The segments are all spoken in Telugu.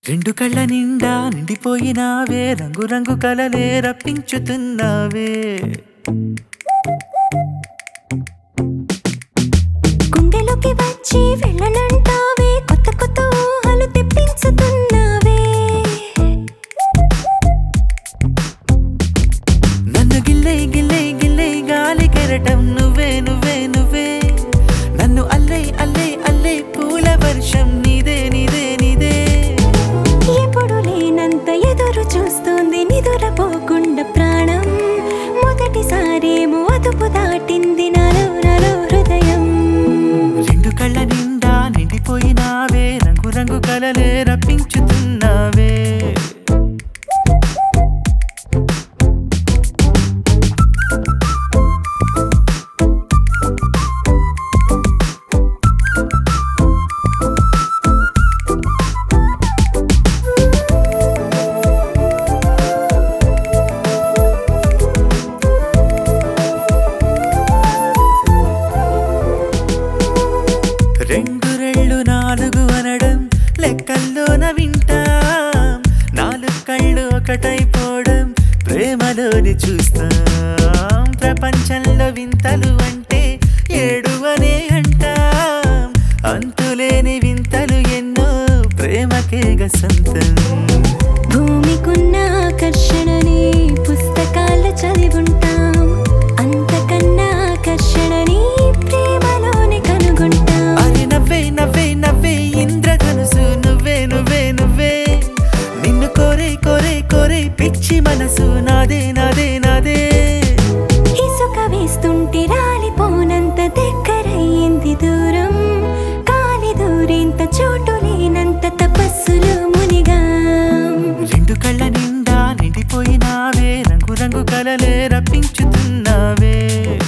రెండు కళ్ళ నిండా నిండిపోయినావే రంగు రంగు కలలే రప్పించుతున్నావే గుండెలోకి వచ్చి వెళ్ళనంటావే కొత్త కొత్త ఊహలు తెప్పించుతున్నావే నన్ను గిల్లే గిల్లే గిల్లే గాలి కెరటం నువ్వే నువ్వే నువ్వే నన్ను అల్లే అల్లే అల్లే పూల వర్షం నీదే నీదే నీదే ఎప్పుడు లేనంత ఎదురు చూస్తుంది నిదురపోకుండా ప్రాణం మొదటిసారేమో అదుపు దాటింది నాలో నాలో హృదయం రెండు కళ్ళ నిండా నిండిపోయినావే రంగు రంగు కలలే రప్పించుతున్నావే రెండు రెళ్ళు నాలుగు అనడం లెక్కల్లోన వింటాం నాలుగు కళ్ళు ఒకటైపోవడం ప్రేమలోని చూస్తాం ప్రపంచంలో వింతలు అంటే ఏడు అనే అంటాం అంతులేని వింతలు ఎన్నో ప్రేమకేగ సొంతం భూమికున్న ఆకర్షణని పుస్తకాలు చదివుంటాం అంతకన్నా ఆకర్షణని ప్రేమలోనే కనుగొంటాం అరే నవ్వే నవ్వే నవ్వే ఇంద్రధనుసు నువ్వే నువ్వే నువ్వే నిన్ను కోరే కోరే కోరే పిచ్చి మనసు నాదే నాదే నాదే ఇసుక వేస్తుంటే రాలిపోనంత దగ్గరయ్యింది దూరం కాలి దూరేంత చోటు లేనంత తపస్సులు మునిగా రెండు కళ్ళ నిండా నిండిపోయినావే రంగు రంగు కలలే రప్పించుతున్నావే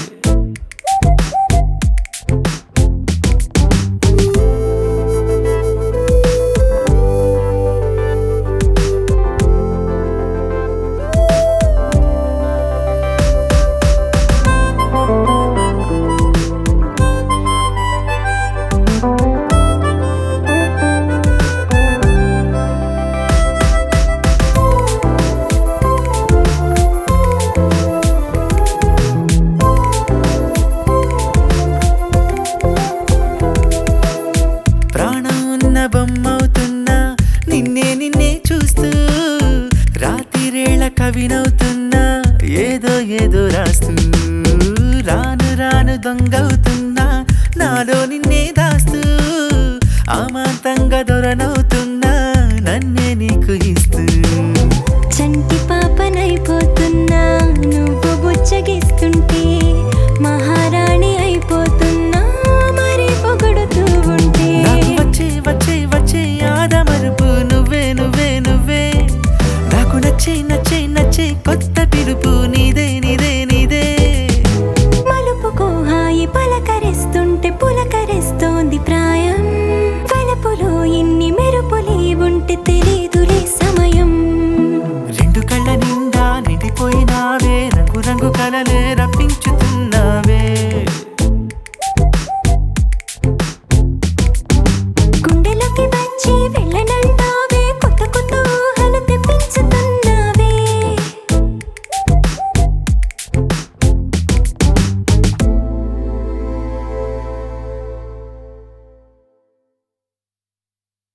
ప్రాణం ఉన్న బొమ్మవుతున్నా నిన్నే నిన్నే చూస్తూ రాతిరేళ కవినవుతున్నా ఏదో ఏదో రాస్తూ రాను రాను దొంగవుతున్నా నాలో నిన్నే దాస్తూ అమాంతంగా దొరనవుతున్నా నన్నే నీకు ఇస్తూ చంటి పాపనైపోతున్నా నువ్వు బుచ్చగిస్తుంటే మహారాణి అయిపోతున్నా మరి పొగడుతూ ఉంటే నాకు వచ్చే వచ్చే వచ్చే ఆదమరుపు నువ్వే నువ్వే నువ్వే నాకు నచ్చే నచ్చే నచ్చే కొత్త పిలుపు నీదే నీదే నీదే మలుపుకో హాయి పలకరిస్తుంటే పులకరిస్తోంది ప్రాయం వలపులో ఎన్ని మెరుపులే ఉంటే తెలీదులే సమయం రెండు కళ్ళ నిండా నిండిపోయినావే రంగు రంగు కలలే